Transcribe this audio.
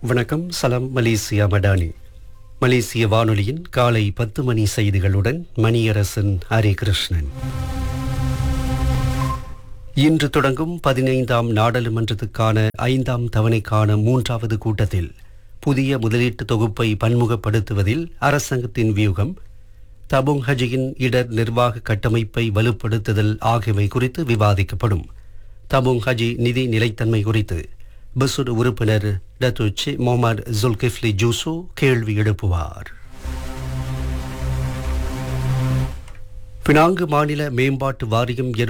வணக்கம் சலாம் மலேசியா மடானி மலேசிய வானொலியின் காலை பத்து மணி செய்திகளுடன் மணியரசன் ஹரிகிருஷ்ணன் இன்று தொடங்கும் பதினைந்தாம் நாடாளுமன்றத்துக்கான ஐந்தாம் தவணைக்கான மூன்றாவது கூட்டத்தில் புதிய முதலீட்டு தொகுப்பை பன்முகப்படுத்துவதில் அரசாங்கத்தின் வியூகம் தபுங் ஹஜியின் இடர் நிர்வாக கட்டமைப்பை வலுப்படுத்துதல் ஆகியவை குறித்து விவாதிக்கப்படும் தபுங் ஹஜி நிதி நிலைத்தன்மை குறித்து பசுட் உறுப்பினர் டத்துச்சி முகமது ஜுல்கிஃப்லி ஜூசு கேள்வி எழுப்புவார் பினாங்கு மாநில மேம்பாட்டு வாரியம்